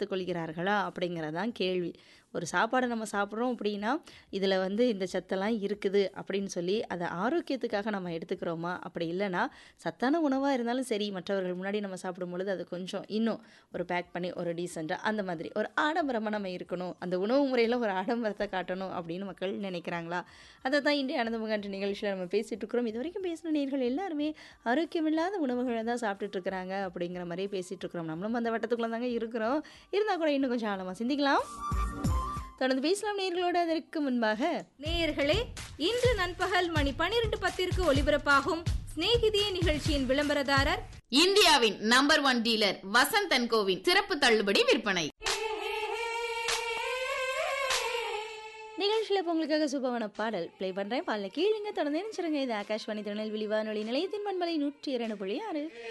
எடுத்துக்கொள்கிறார்களா அப்படிங்கிறதான் கேள்வி ஒரு சாப்பாடை நம்ம சாப்பிட்றோம் அப்படின்னா இதில் வந்து இந்த சத்தெல்லாம் இருக்குது அப்படின்னு சொல்லி அதை ஆரோக்கியத்துக்காக நம்ம எடுத்துக்கிறோமா அப்படி இல்லைன்னா சத்தான உணவாக இருந்தாலும் சரி மற்றவர்கள் முன்னாடி நம்ம சாப்பிடும் பொழுது அது கொஞ்சம் இன்னும் ஒரு பேக் பண்ணி ஒரு டீசெண்டாக அந்த மாதிரி ஒரு ஆடம்பரமாக நம்ம இருக்கணும் அந்த உணவு முறையில் ஒரு ஆடம்பரத்தை காட்டணும் அப்படின்னு மக்கள் நினைக்கிறாங்களா அதை தான் இந்திய அனந்தமுகன்ற நிகழ்ச்சியில் நம்ம பேசிகிட்டு இருக்கிறோம் இது வரைக்கும் பேசின நேர்கள் எல்லாருமே ஆரோக்கியமில்லாத உணவுகளை தான் சாப்பிட்டுட்டு இருக்கிறாங்க அப்படிங்கிற மாதிரியே பேசிகிட்டு இருக்கிறோம் நம்மளும் அந்த வட்டத்துக்குள்ளே தாங்க இருக்கிறோம் இருந்தால் கூட இன்னும் கொஞ்சம் ஆழமாக சிந்திக்கலாம் தொடர்ந்து பேசலாம் நேர்களோடு அதற்கு முன்பாக நேயர்களே இன்று நண்பகல் மணி பனிரெண்டு பத்திற்கு ஒலிபரப்பாகும் சிநேகிதியே நிகழ்ச்சியின் விளம்பரதாரர் இந்தியாவின் நம்பர் ஒன் டீலர் வசந்தன் கோவின் சிறப்பு தள்ளுபடி விற்பனை நிகழ்ச்சியில் இப்போ உங்களுக்காக சுபவன பாடல் ப்ளே பண்ணுறேன் பாடல கீழுங்க தொடர்ந்து நினைச்சிருங்க இது ஆகாஷ்வாணி திருநெல்வேலி வானொலி நிலையத்தின் மண்பலை நூற்றி இரண்டு புள்ளி ஆறு